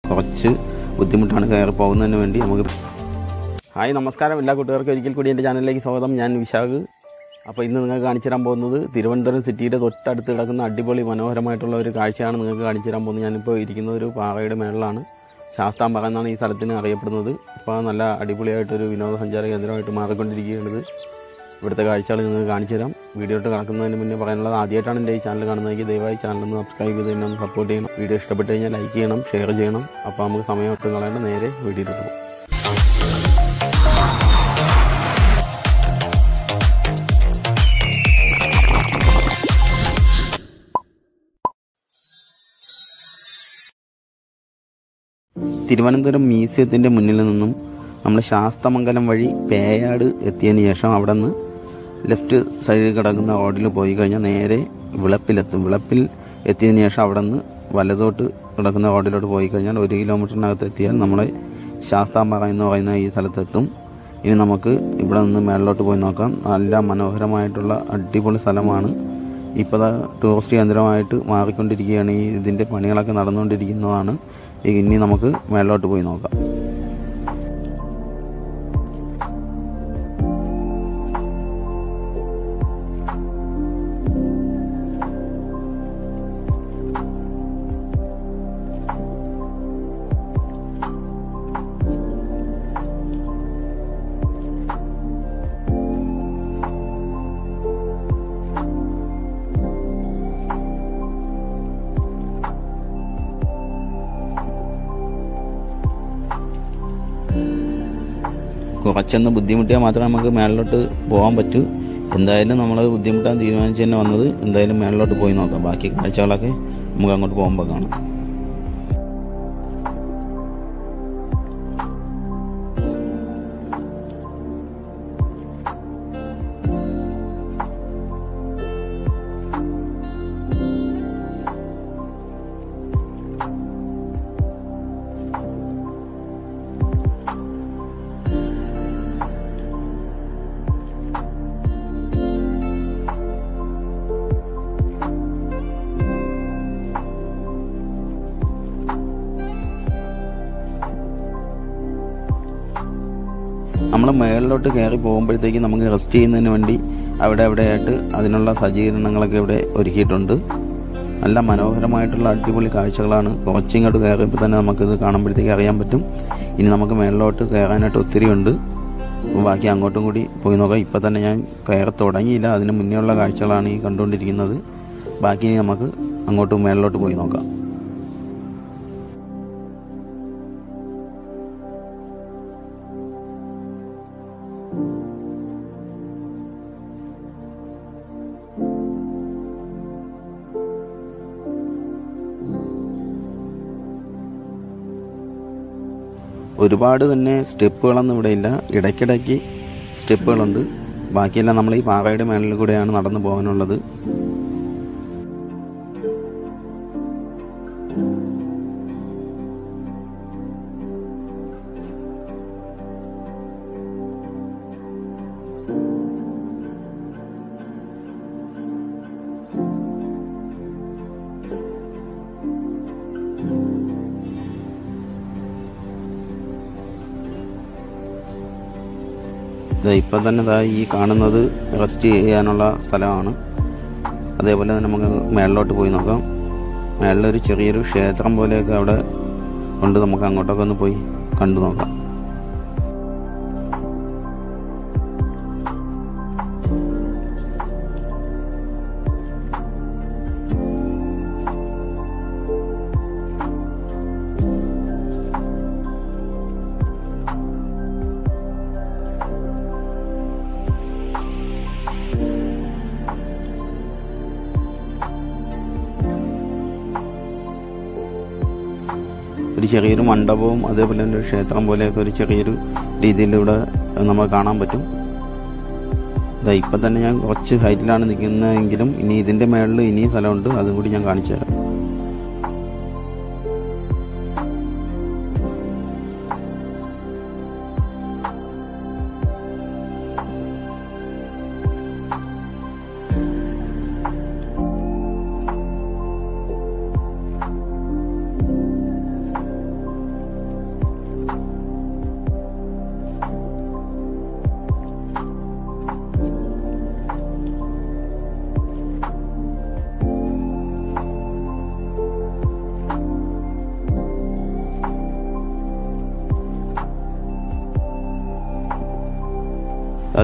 കുറച്ച് ബുദ്ധിമുട്ടാണ് കയറി പോകുന്നതിന് വേണ്ടി നമുക്ക് ഹായ് നമസ്കാരം എല്ലാ കൂട്ടുകാർക്കും ഒരിക്കൽ കൂടി എൻ്റെ ചാനലിലേക്ക് സ്വാഗതം ഞാൻ വിശാഖ് അപ്പോൾ ഇന്ന് നിങ്ങൾക്ക് കാണിച്ചു തരാൻ പോകുന്നത് തിരുവനന്തപുരം സിറ്റിയുടെ തൊട്ടടുത്ത് കിടക്കുന്ന അടിപൊളി മനോഹരമായിട്ടുള്ള ഒരു കാഴ്ചയാണ് നിങ്ങൾക്ക് കാണിച്ചു തരാൻ പോകുന്നത് ഞാനിപ്പോൾ ഇരിക്കുന്നത് ഒരു പാറയുടെ മേളിലാണ് ശാസ്താംപാറ എന്നാണ് ഈ സ്ഥലത്തിന് അറിയപ്പെടുന്നത് ഇപ്പോൾ നല്ല അടിപൊളിയായിട്ടൊരു വിനോദസഞ്ചാര കേന്ദ്രമായിട്ട് മാറിക്കൊണ്ടിരിക്കുകയാണിത് ഇവിടുത്തെ കാഴ്ചകൾ നിങ്ങൾക്ക് കാണിച്ചു തരാം വീഡിയോ ഇട്ട് കിടക്കുന്നതിന് മുന്നേ പറയാനുള്ളത് ആദ്യമായിട്ടാണ് എൻ്റെ ഈ ചാനൽ കാണുന്നതെങ്കിൽ ദയവായി ചാനൽ ഒന്ന് സബ്സ്ക്രൈബ് ചെയ്ത് തന്നെ ഒന്ന് സപ്പോർട്ട് ചെയ്യണം വീഡിയോ ഇഷ്ടപ്പെട്ട് കഴിഞ്ഞാൽ ലൈക്ക് ചെയ്യണം ഷെയർ ചെയ്യണം അപ്പോൾ നമുക്ക് സമയം ഒട്ടും കളയേണ്ട നേരെ വീഡിയോയിലോട്ട് പോകും തിരുവനന്തപുരം മ്യൂസിയത്തിൻ്റെ മുന്നിൽ നിന്നും നമ്മൾ ശാസ്തമംഗലം വഴി പേയാട് എത്തിയതിന് ശേഷം അവിടെ നിന്ന് ലെഫ്റ്റ് സൈഡിൽ കിടക്കുന്ന റോഡിൽ പോയി കഴിഞ്ഞാൽ നേരെ വിളപ്പിലെത്തും വിളപ്പിൽ എത്തിയതിന് ശേഷം അവിടെ നിന്ന് വലതോട്ട് കിടക്കുന്ന റോഡിലോട്ട് പോയി കഴിഞ്ഞാൽ ഒരു കിലോമീറ്ററിനകത്ത് എത്തിയാൽ നമ്മളെ ശാസ്താംപാറ എന്ന് പറയുന്ന ഈ സ്ഥലത്തെത്തും ഇനി നമുക്ക് ഇവിടെ നിന്ന് മേളിലോട്ട് പോയി നോക്കാം നല്ല മനോഹരമായിട്ടുള്ള അടിപൊളി സ്ഥലമാണ് ഇപ്പോൾ ദാ ടൂറിസ്റ്റ് കേന്ദ്രമായിട്ട് മാറിക്കൊണ്ടിരിക്കുകയാണ് ഈ ഇതിൻ്റെ പണികളൊക്കെ നടന്നുകൊണ്ടിരിക്കുന്നതാണ് ഇനി നമുക്ക് മേളിലോട്ട് പോയി നോക്കാം കുറച്ചൊന്ന് ബുദ്ധിമുട്ടിയാൽ മാത്രമേ നമുക്ക് മേളിലോട്ട് പോകാൻ പറ്റൂ എന്തായാലും നമ്മൾ ബുദ്ധിമുട്ടാൻ തീരുമാനിച്ച് തന്നെ വന്നത് എന്തായാലും മേളിലോട്ട് പോയി നോക്കാം ബാക്കി കാഴ്ചകളൊക്കെ നമുക്ക് അങ്ങോട്ട് പോകുമ്പോൾ കാണാം നമ്മൾ മേളിലോട്ട് കയറി പോകുമ്പോഴത്തേക്ക് നമുക്ക് റെസ്റ്റ് ചെയ്യുന്നതിന് വേണ്ടി അവിടെ അവിടെയായിട്ട് അതിനുള്ള സജ്ജീകരണങ്ങളൊക്കെ ഇവിടെ ഒരുക്കിയിട്ടുണ്ട് നല്ല മനോഹരമായിട്ടുള്ള അടിപൊളി കാഴ്ചകളാണ് കുറച്ചിങ്ങോട്ട് കയറിയപ്പോൾ തന്നെ നമുക്കിത് കാണുമ്പോഴത്തേക്ക് അറിയാൻ പറ്റും ഇനി നമുക്ക് മേളിലോട്ട് കയറാനായിട്ട് ഒത്തിരി ഉണ്ട് അപ്പോൾ ബാക്കി അങ്ങോട്ടും കൂടി പോയി നോക്കാം ഇപ്പം തന്നെ ഞാൻ കയറി തുടങ്ങിയില്ല അതിന് മുന്നേ ഉള്ള കാഴ്ചകളാണ് ഈ കണ്ടുകൊണ്ടിരിക്കുന്നത് ബാക്കി ഇനി നമുക്ക് അങ്ങോട്ട് മേളിലോട്ട് പോയി നോക്കാം ഒരുപാട് തന്നെ സ്റ്റെപ്പുകളൊന്നും ഇവിടെ ഇല്ല ഇടയ്ക്കിടയ്ക്ക് സ്റ്റെപ്പുകളുണ്ട് ബാക്കിയെല്ലാം നമ്മൾ ഈ പാറയുടെ മേളിൽ കൂടെയാണ് നടന്നു പോകാനുള്ളത് ഇത് ഇപ്പം തന്നെ ദാ ഈ കാണുന്നത് റെസ്റ്റ് ചെയ്യാനുള്ള സ്ഥലമാണ് അതേപോലെ തന്നെ നമുക്ക് മേളിലോട്ട് പോയി നോക്കാം മേളിലൊരു ചെറിയൊരു ക്ഷേത്രം പോലെയൊക്കെ അവിടെ ഉണ്ട് നമുക്ക് അങ്ങോട്ടൊക്കെ ഒന്ന് പോയി കണ്ടു നോക്കാം ഒരു ചെറിയൊരു മണ്ഡപവും അതേപോലെ തന്നെ ഒരു ക്ഷേത്രം പോലെയൊക്കെ ഒരു ചെറിയൊരു രീതിയിലൂടെ നമുക്ക് കാണാൻ പറ്റും ഇതാ ഇപ്പം തന്നെ ഞാൻ കുറച്ച് ഹൈറ്റിലാണ് നിൽക്കുന്നതെങ്കിലും ഇനി ഇതിൻ്റെ മേളിൽ ഇനിയും സ്ഥലമുണ്ട് അതും കൂടി ഞാൻ കാണിച്ചു തരാം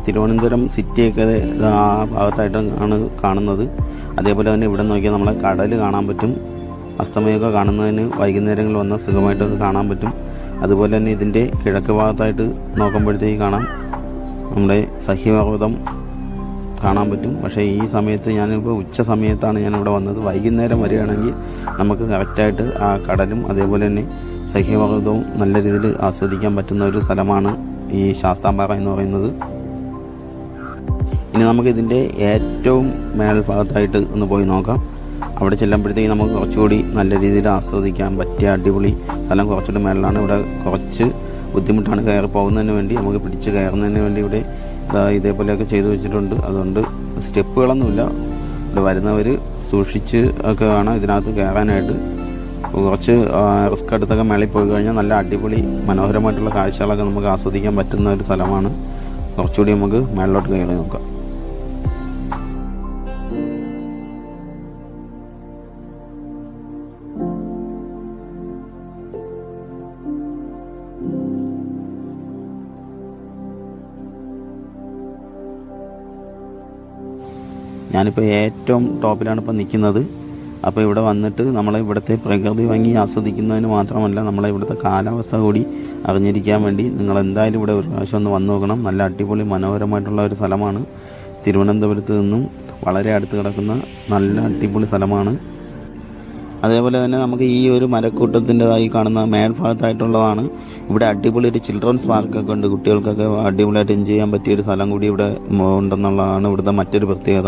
തിരുവനന്തപുരം സിറ്റിയൊക്കെ ഇത് ആ ഭാഗത്തായിട്ട് ആണ് കാണുന്നത് അതേപോലെ തന്നെ ഇവിടെ നോക്കിയാൽ നമ്മളെ കടൽ കാണാൻ പറ്റും അസ്തമയമൊക്കെ കാണുന്നതിന് വൈകുന്നേരങ്ങളിൽ വന്നാൽ സുഖമായിട്ട് അത് കാണാൻ പറ്റും അതുപോലെ തന്നെ ഇതിൻ്റെ കിഴക്ക് ഭാഗത്തായിട്ട് നോക്കുമ്പോഴത്തേക്ക് കാണാം നമ്മുടെ സഹ്യപർവ്വതം കാണാൻ പറ്റും പക്ഷേ ഈ സമയത്ത് ഞാനിപ്പോൾ ഉച്ച സമയത്താണ് ഞാനിവിടെ വന്നത് വൈകുന്നേരം വരികയാണെങ്കിൽ നമുക്ക് കറക്റ്റായിട്ട് ആ കടലും അതേപോലെ തന്നെ സഹ്യപർവ്വതവും നല്ല രീതിയിൽ ആസ്വദിക്കാൻ പറ്റുന്ന ഒരു സ്ഥലമാണ് ഈ ശാസ്താംപാറ എന്ന് പറയുന്നത് ഇനി നമുക്ക് ഇതിൻ്റെ ഏറ്റവും മേൽഭാഗത്തായിട്ട് ഒന്ന് പോയി നോക്കാം അവിടെ ചെല്ലുമ്പോഴത്തേക്ക് നമുക്ക് കുറച്ചുകൂടി നല്ല രീതിയിൽ ആസ്വദിക്കാൻ പറ്റിയ അടിപൊളി സ്ഥലം കുറച്ചുകൂടി മേളിലാണ് ഇവിടെ കുറച്ച് ബുദ്ധിമുട്ടാണ് കയറി പോകുന്നതിന് വേണ്ടി നമുക്ക് പിടിച്ച് കയറുന്നതിന് വേണ്ടി ഇവിടെ ഇതാ ഇതേപോലെയൊക്കെ ചെയ്തു വെച്ചിട്ടുണ്ട് അതുകൊണ്ട് സ്റ്റെപ്പുകളൊന്നുമില്ല ഇവിടെ വരുന്നവർ സൂക്ഷിച്ച് ഒക്കെ വേണം ഇതിനകത്ത് കയറാനായിട്ട് കുറച്ച് റിസ്ക് എടുത്തൊക്കെ മേളിൽ പോയി കഴിഞ്ഞാൽ നല്ല അടിപൊളി മനോഹരമായിട്ടുള്ള കാഴ്ചകളൊക്കെ നമുക്ക് ആസ്വദിക്കാൻ പറ്റുന്ന ഒരു സ്ഥലമാണ് കുറച്ചുകൂടി നമുക്ക് മേളിലോട്ട് കയറി നോക്കാം ഞാനിപ്പോൾ ഏറ്റവും ടോപ്പിലാണ് ഇപ്പോൾ നിൽക്കുന്നത് അപ്പോൾ ഇവിടെ വന്നിട്ട് നമ്മൾ ഇവിടുത്തെ പ്രകൃതി ഭംഗി ആസ്വദിക്കുന്നതിന് മാത്രമല്ല നമ്മളെ ഇവിടുത്തെ കാലാവസ്ഥ കൂടി അറിഞ്ഞിരിക്കാൻ വേണ്ടി നിങ്ങൾ എന്തായാലും ഇവിടെ ഒരു പ്രാവശ്യം ഒന്ന് വന്നു നോക്കണം നല്ല അടിപൊളി മനോഹരമായിട്ടുള്ള ഒരു സ്ഥലമാണ് തിരുവനന്തപുരത്ത് നിന്നും വളരെ അടുത്ത് കിടക്കുന്ന നല്ല അടിപൊളി സ്ഥലമാണ് അതേപോലെ തന്നെ നമുക്ക് ഈ ഒരു മരക്കൂട്ടത്തിൻ്റെതായി കാണുന്ന മേൽഭാഗത്തായിട്ടുള്ളതാണ് ഇവിടെ അടിപൊളി ഒരു ചിൽഡ്രൻസ് പാർക്കൊക്കെ ഉണ്ട് കുട്ടികൾക്കൊക്കെ അടിപൊളിയായിട്ട് എൻജോയ് ചെയ്യാൻ പറ്റിയ ഒരു സ്ഥലം കൂടി ഇവിടെ ഉണ്ടെന്നുള്ളതാണ് ഇവിടുത്തെ മറ്റൊരു പ്രത്യേകത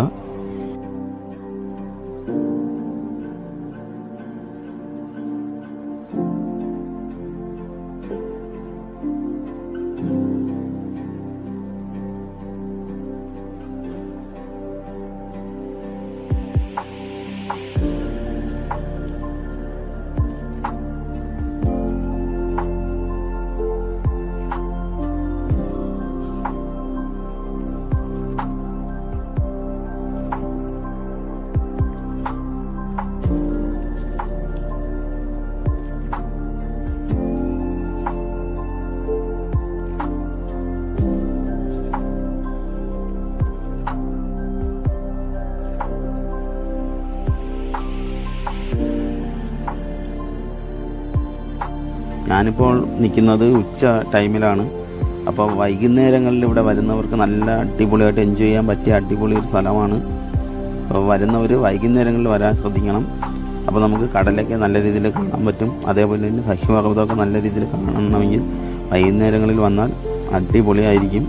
ഞാനിപ്പോൾ നിൽക്കുന്നത് ഉച്ച ടൈമിലാണ് അപ്പോൾ വൈകുന്നേരങ്ങളിൽ ഇവിടെ വരുന്നവർക്ക് നല്ല അടിപൊളിയായിട്ട് എൻജോയ് ചെയ്യാൻ പറ്റിയ അടിപൊളി ഒരു സ്ഥലമാണ് അപ്പോൾ വരുന്നവർ വൈകുന്നേരങ്ങളിൽ വരാൻ ശ്രദ്ധിക്കണം അപ്പോൾ നമുക്ക് കടലൊക്കെ നല്ല രീതിയിൽ കാണാൻ പറ്റും അതേപോലെ തന്നെ സഹ്യപർവ്വതമൊക്കെ നല്ല രീതിയിൽ കാണണമെങ്കിൽ വൈകുന്നേരങ്ങളിൽ വന്നാൽ അടിപൊളിയായിരിക്കും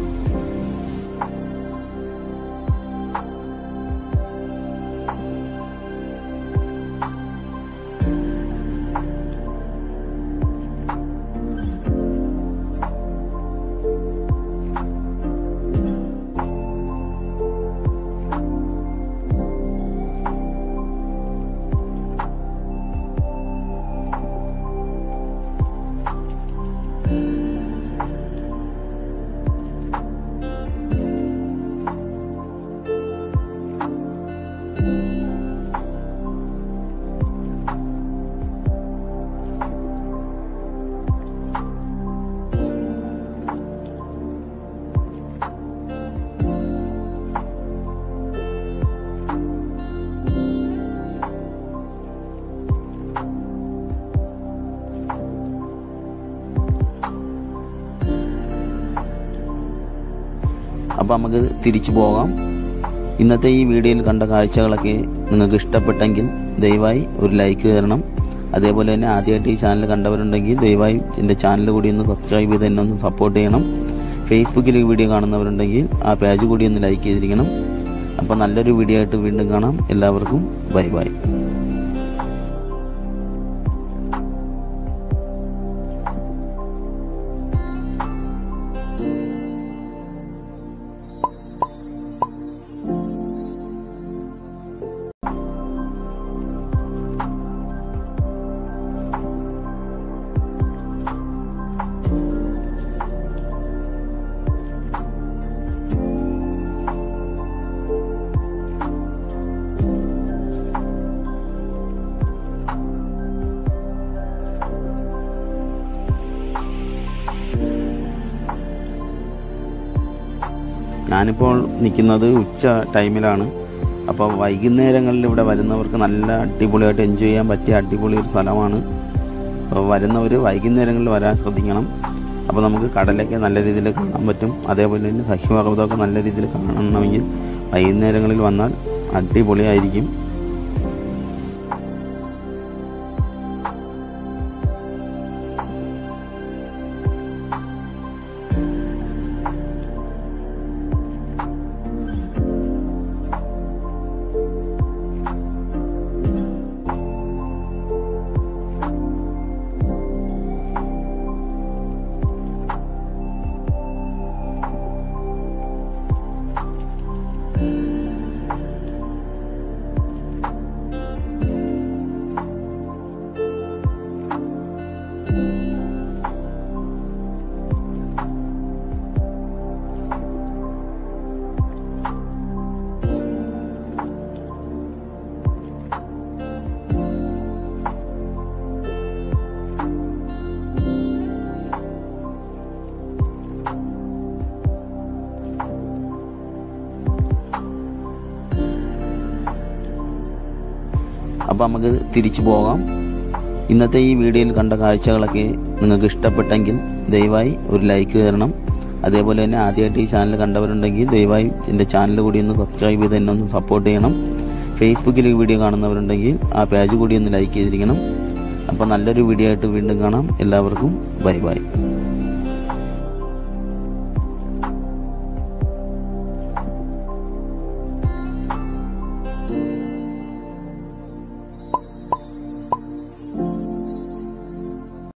അപ്പോൾ നമുക്ക് തിരിച്ചു പോകാം ഇന്നത്തെ ഈ വീഡിയോയിൽ കണ്ട കാഴ്ചകളൊക്കെ നിങ്ങൾക്ക് ഇഷ്ടപ്പെട്ടെങ്കിൽ ദയവായി ഒരു ലൈക്ക് തരണം അതേപോലെ തന്നെ ആദ്യമായിട്ട് ഈ ചാനൽ കണ്ടവരുണ്ടെങ്കിൽ ദയവായി എൻ്റെ ചാനൽ കൂടി ഒന്ന് സബ്സ്ക്രൈബ് ചെയ്ത് എന്നെ ഒന്ന് സപ്പോർട്ട് ചെയ്യണം ഫേസ്ബുക്കിൽ ഈ വീഡിയോ കാണുന്നവരുണ്ടെങ്കിൽ ആ പേജ് കൂടി ഒന്ന് ലൈക്ക് ചെയ്തിരിക്കണം അപ്പോൾ നല്ലൊരു വീഡിയോ ആയിട്ട് വീണ്ടും കാണാം എല്ലാവർക്കും ബൈ ബൈ ഞാനിപ്പോൾ നിൽക്കുന്നത് ഉച്ച ടൈമിലാണ് അപ്പോൾ വൈകുന്നേരങ്ങളിൽ ഇവിടെ വരുന്നവർക്ക് നല്ല അടിപൊളിയായിട്ട് എൻജോയ് ചെയ്യാൻ പറ്റിയ അടിപൊളി ഒരു സ്ഥലമാണ് അപ്പോൾ വരുന്നവർ വൈകുന്നേരങ്ങളിൽ വരാൻ ശ്രദ്ധിക്കണം അപ്പോൾ നമുക്ക് കടലൊക്കെ നല്ല രീതിയിൽ കാണാൻ പറ്റും അതേപോലെ തന്നെ സഹ്യപർവ്വതമൊക്കെ നല്ല രീതിയിൽ കാണണമെങ്കിൽ വൈകുന്നേരങ്ങളിൽ വന്നാൽ അടിപൊളിയായിരിക്കും അപ്പോൾ നമുക്ക് തിരിച്ചു പോകാം ഇന്നത്തെ ഈ വീഡിയോയിൽ കണ്ട കാഴ്ചകളൊക്കെ നിങ്ങൾക്ക് ഇഷ്ടപ്പെട്ടെങ്കിൽ ദയവായി ഒരു ലൈക്ക് തരണം അതേപോലെ തന്നെ ആദ്യമായിട്ട് ഈ ചാനൽ കണ്ടവരുണ്ടെങ്കിൽ ദയവായി എൻ്റെ ചാനൽ കൂടി ഒന്ന് സബ്സ്ക്രൈബ് ചെയ്ത് എന്നെ ഒന്ന് സപ്പോർട്ട് ചെയ്യണം ഫേസ്ബുക്കിൽ ഈ വീഡിയോ കാണുന്നവരുണ്ടെങ്കിൽ ആ പേജ് കൂടി ഒന്ന് ലൈക്ക് ചെയ്തിരിക്കണം അപ്പോൾ നല്ലൊരു വീഡിയോ ആയിട്ട് വീണ്ടും കാണാം എല്ലാവർക്കും ബൈ ബൈ